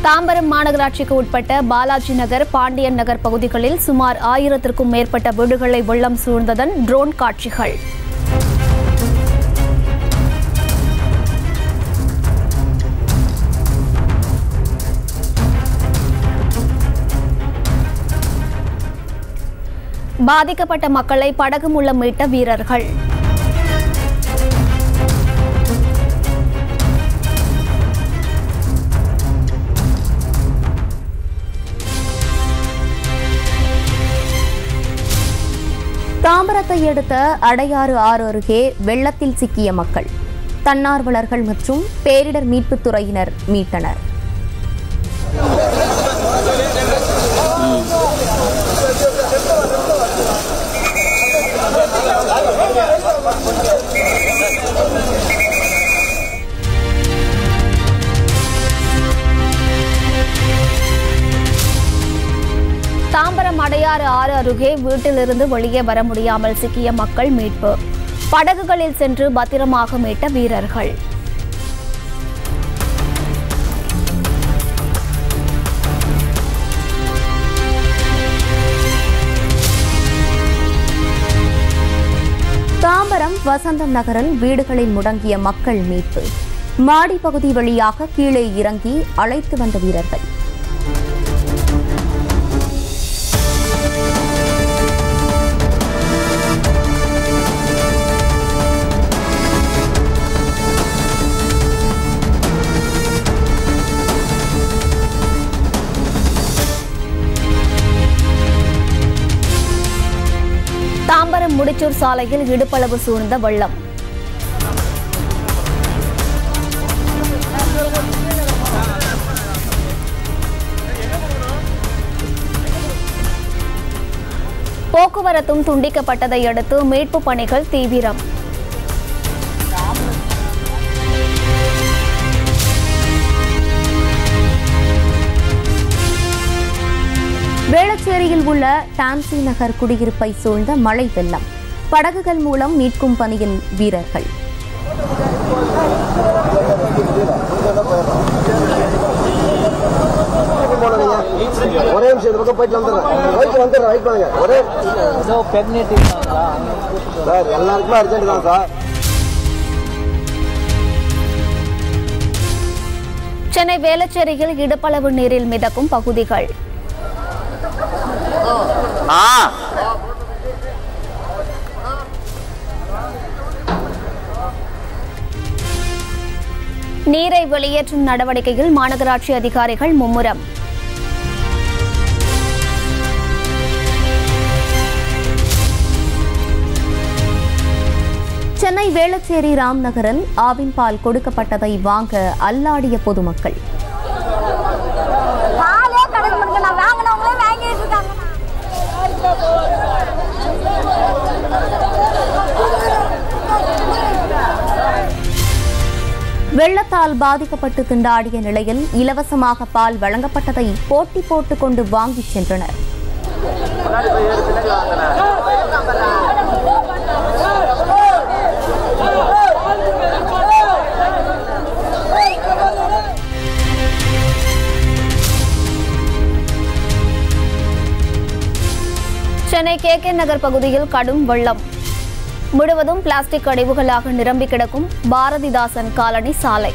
தாம்பரம் மாநகராட்சிக்கு உட்பட்ட பாலாஜி நகர் பாண்டியன் நகர் பகுதிகளில் சுமார் ஆயிரத்திற்கும் மேற்பட்ட வீடுகளை வெள்ளம் சூழ்ந்ததன் ட்ரோன் காட்சிகள் பாதிக்கப்பட்ட மக்களை படகு மூலம் மீட்ட வீரர்கள் தாம்பரத்தை அடுத்த அடையாறு ஆறு அருகே வெள்ளத்தில் சிக்கிய மக்கள் தன்னார்வலர்கள் மற்றும் பேரிடர் மீட்புத் துறையினர் மீட்டனர் தாம்பரம் அடையாறு ஆறு அருகே வீட்டிலிருந்து வெளியே வர முடியாமல் சிக்கிய மக்கள் மீட்பு படகுகளில் சென்று பத்திரமாக மீட்ட வீரர்கள் தாம்பரம் வசந்தம் நகரில் வீடுகளில் முடங்கிய மக்கள் மீட்பு மாடி பகுதி வழியாக கீழே இறங்கி அழைத்து வந்த வீரர்கள் தாம்பரம் முடிச்சூர் சாலையில் இடுப்பளவு சூழ்ந்த வெள்ளம் போக்குவரத்தும் துண்டிக்கப்பட்டதை அடுத்து மீட்பு பணிகள் தீவிரம் வேளச்சேரியில் உள்ள டான்சி நகர் குடியிருப்பை சூழ்ந்த மழை வெள்ளம் படகுகள் மூலம் மீட்கும் பணியில் வீரர்கள் ஒரே நிமிஷம் இந்த பக்கம் போயிட்டு வந்துடுறேன் போயிட்டு வந்துடுறேன் வெயிட் பண்ணுங்க ஒரே ஏதோ பிரெக்னென்ட் இருக்காங்களா சார் எல்லாருக்குமே அர்ஜென்ட் தான் சார் சென்னை வேளச்சேரியில் இடுப்பளவு நீரில் மிதக்கும் பகுதிகள் நீரை வெளியேற்றும் நடவடிக்கையில் மாநகராட்சி அதிகாரிகள் மும்முரம் சென்னை வேளச்சேரி ராம் நகரில் ஆவின் பால் கொடுக்கப்பட்டதை வாங்க அல்லாடிய பொதுமக்கள் பாலே கடைக்கு முடிக்கல வாங்கினவங்களே வாங்கிட்டு இருக்காங்க வெள்ளத்தால் பாதிக்கப்பட்டு திண்டாடிய நிலையில் இலவசமாக பால் வழங்கப்பட்டதை போட்டி போட்டுக்கொண்டு வாங்கிச் சென்றனர் சென்னை கே கே நகர் பகுதியில் கடும் வெள்ளம் முழுவதும் பிளாஸ்டிக் கழிவுகளாக நிரம்பி கிடக்கும் பாரதிதாசன் காலனி சாலை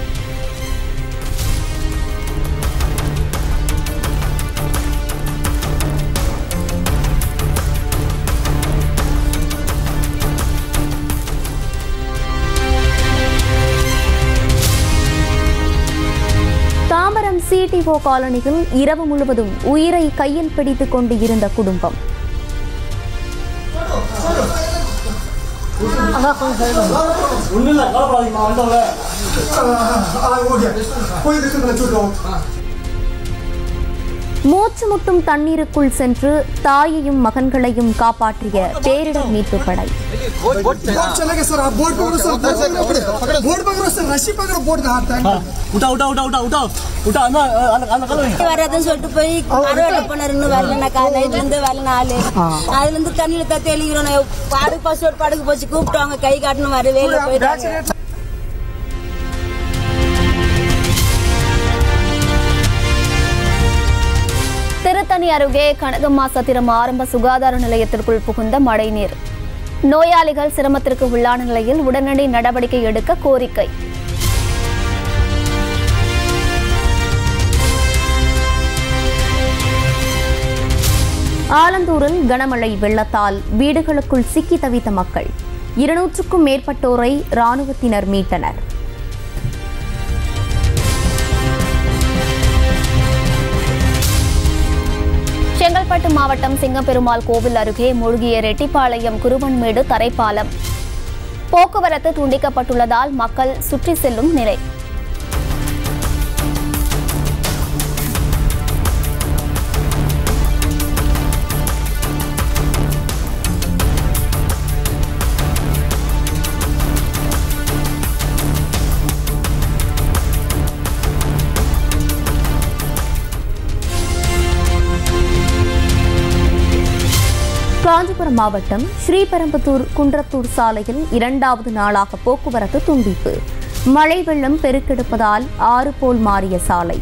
தாம்பரம் சிடிஓ காலனியில் இரவு முழுவதும் உயிரை கையில் பிடித்துக் கொண்டு இருந்த குடும்பம் ஒன்றும் இல்லை கவலைப்படாதீங்கம்மா வந்தவங்க போயிட்டு சுட்டுவோம் மூச்சு முட்டும் தண்ணீருக்குள் சென்று தாயையும் மகன்களையும் காப்பாற்றிய பேரிடர் மீட்புப் படை बोट चलेगा सर आप बोट पकड़ो सर बोट पकड़ो सर रस्सी पकड़ो बोट का हाथ உட்டா உட்டா உட்டா உட்டா உட்டா உட்டா அந்த அந்த அந்த கலவை வராதுன்னு சொல்லிட்டு போய் அறுவடை பண்ணாரு இன்னும் வரல நான் காலையில இருந்து வரல நாலு அதுல இருந்து தண்ணியில தத்தி தெளிக்கிறோம் படகு பசோடு படகு போச்சு கூப்பிட்டாங்க கை காட்டணும் வரவே இல்லை போயிட்டாங்க திருத்தணி அருகே கனகம்மா சத்திரம் ஆரம்ப சுகாதார நிலையத்திற்குள் புகுந்த மழைநீர் நோயாளிகள் சிரமத்திற்கு உள்ளான நிலையில் உடனடி நடவடிக்கை எடுக்க கோரிக்கை ஆலந்தூரில் கனமழை வெள்ளத்தால் வீடுகளுக்குள் சிக்கி தவித்த மக்கள் இருநூற்றுக்கும் மேற்பட்டோரை ராணுவத்தினர் மீட்டனர் செங்கல்பட்டு மாவட்டம் சிங்கப்பெருமாள் கோவில் அருகே மூழ்கிய ரெட்டிப்பாளையம் குருவன்மேடு தரைப்பாலம் போக்குவரத்து துண்டிக்கப்பட்டுள்ளதால் மக்கள் சுற்றி செல்லும் நிலை காஞ்சிபுரம் மாவட்டம் ஸ்ரீபெரும்புதூர் குன்றத்தூர் சாலையில் இரண்டாவது நாளாக போக்குவரத்து துண்டிப்பு மழை வெள்ளம் பெருக்கெடுப்பதால் ஆறு போல் மாறிய சாலை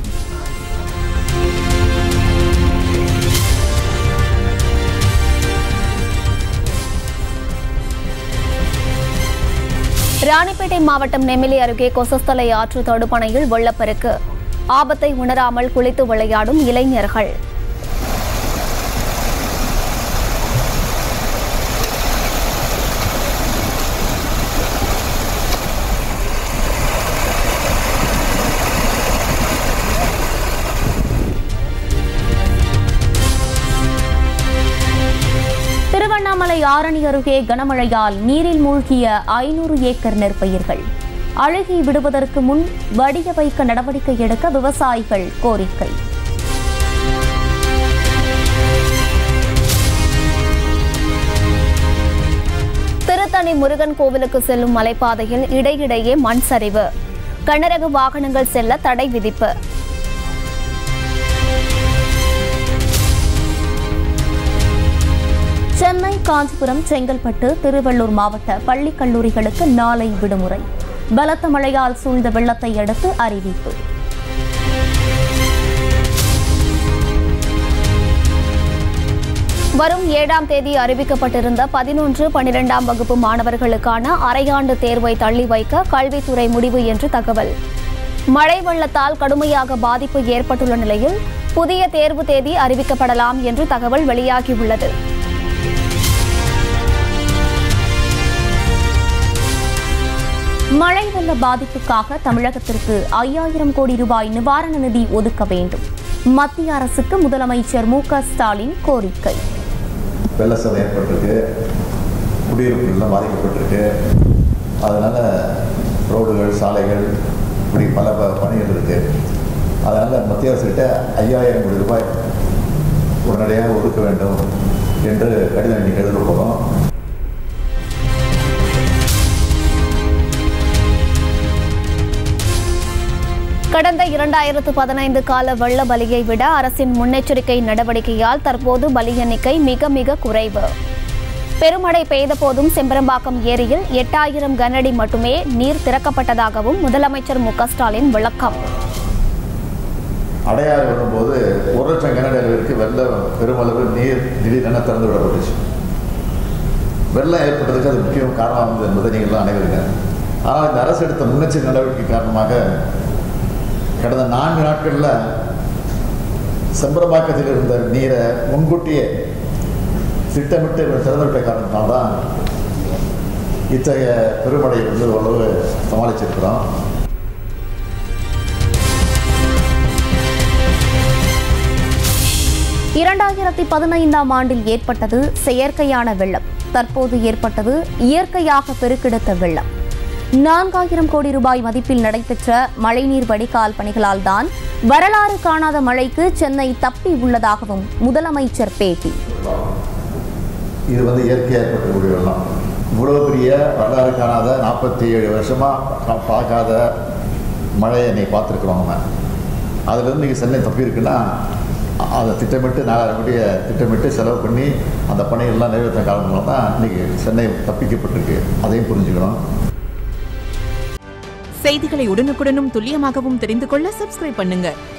ராணிப்பேட்டை மாவட்டம் நெமிலி அருகே கொசஸ்தலை ஆற்று தடுப்பணையில் வெள்ளப்பெருக்கு ஆபத்தை உணராமல் குளித்து விளையாடும் இளைஞர்கள் திருவண்ணாமலை ஆரணி அருகே கனமழையால் நீரில் மூழ்கிய ஐநூறு ஏக்கர் நெற்பயிர்கள் அழுகி விடுவதற்கு முன் வடிய வைக்க நடவடிக்கை எடுக்க விவசாயிகள் கோரிக்கை திருத்தணி முருகன் கோவிலுக்கு செல்லும் மலைப்பாதையில் இடையிடையே மண் சரிவு கனரக வாகனங்கள் செல்ல தடை விதிப்பு சென்னை காஞ்சிபுரம் செங்கல்பட்டு திருவள்ளூர் மாவட்ட பள்ளி கல்லூரிகளுக்கு நாளை விடுமுறை பலத்த மழையால் சூழ்ந்த வெள்ளத்தை அடுத்து அறிவிப்பு வரும் ஏழாம் தேதி அறிவிக்கப்பட்டிருந்த பதினொன்று பன்னிரெண்டாம் வகுப்பு மாணவர்களுக்கான அரையாண்டு தேர்வை தள்ளி வைக்க கல்வித்துறை முடிவு என்று தகவல் மழை வெள்ளத்தால் கடுமையாக பாதிப்பு ஏற்பட்டுள்ள நிலையில் புதிய தேர்வு தேதி அறிவிக்கப்படலாம் என்று தகவல் வெளியாகியுள்ளது மழை வெள்ள பாதிப்புக்காக தமிழகத்திற்கு ஐயாயிரம் கோடி ரூபாய் நிவாரண நிதி ஒதுக்க வேண்டும் மத்திய அரசுக்கு முதலமைச்சர் மு க ஸ்டாலின் கோரிக்கை வெள்ளச்சம் ஏற்பட்டிருக்கு குடியிருப்புகள்லாம் பாதிக்கப்பட்டிருக்கு அதனால் ரோடுகள் சாலைகள் இப்படி பல ப- பணிகள் இருக்குது அதனால் மத்திய அரசுகிட்ட ஐயாயிரம் கோடி ரூபாய் உடனடியாக ஒதுக்க வேண்டும் என்று கடிதம் இன்னைக்கு எழுத போகிறோம் கடந்த இரண்டாயிரத்து பதினைந்து கால வெள்ள பலியை விட அரசின் முன்னெச்சரிக்கை நடவடிக்கையால் தற்போது பலி எண்ணிக்கை மிக மிக குறைவு பெருமழை பெய்த போதும் செம்பரம்பாக்கம் ஏரியில் எட்டாயிரம் கனஅடி மட்டுமே நீர் திறக்கப்பட்டதாகவும் முதலமைச்சர் மு க ஸ்டாலின் விளக்கம் அடையாறு வரும்போது ஒரு லட்சம் கனடி அளவிற்கு வெள்ளம் பெருமளவு நீர் திடீரென திறந்து விடப்பட்டுச்சு வெள்ளம் ஏற்பட்டதுக்கு அது முக்கிய காரணம் இருந்தது என்பதை நீங்கள் அனைவருங்க ஆனால் இந்த அரசு எடுத்த முன்னெச்சரிக்கை நடவடிக்கை காரணமாக கடந்த நான்கு நாட்களில் செம்பரம்பாக்கத்தில் இருந்த நீரை முன்கூட்டியே திட்டமிட்டு திறந்துவிட்ட காரணத்தினால்தான் இத்தகைய பெருமழை வந்து ஓரளவு சமாளிச்சிருக்கிறோம் இரண்டாயிரத்தி பதினைந்தாம் ஆண்டில் ஏற்பட்டது செயற்கையான வெள்ளம் தற்போது ஏற்பட்டது இயற்கையாக பெருக்கெடுத்த வெள்ளம் நான்காயிரம் கோடி ரூபாய் மதிப்பில் நடைபெற்ற மழைநீர் வடிகால் பணிகளால் தான் வரலாறு காணாத மழைக்கு சென்னை தப்பி உள்ளதாகவும் முதலமைச்சர் பேட்டி இது வந்து இயற்கையாக ஏற்பட்டக்கூடிய வெள்ளம் இவ்வளோ பெரிய வரலாறு காணாத நாற்பத்தி ஏழு வருஷமாக பார்க்காத மழையை இன்னைக்கு பார்த்துருக்குறோம் நம்ம அதுலேருந்து நீங்கள் சென்னை தப்பி இருக்குன்னா அ- அதை திட்டமிட்டு நாலாயிரம் கோடியை திட்டமிட்டு செலவு பண்ணி அந்த பணிகள்லாம் நிறைவேற்ற காரணங்களால தான் இன்றைக்கி சென்னை தப்பிக்கப்பட்டிருக்கு அதையும் புரிஞ்சுக்கணும் செய்திகளை உடனுக்குடனும் துல்லியமாகவும் தெரிந்து கொள்ள சப்ஸ்கிரைப் பண்ணுங்க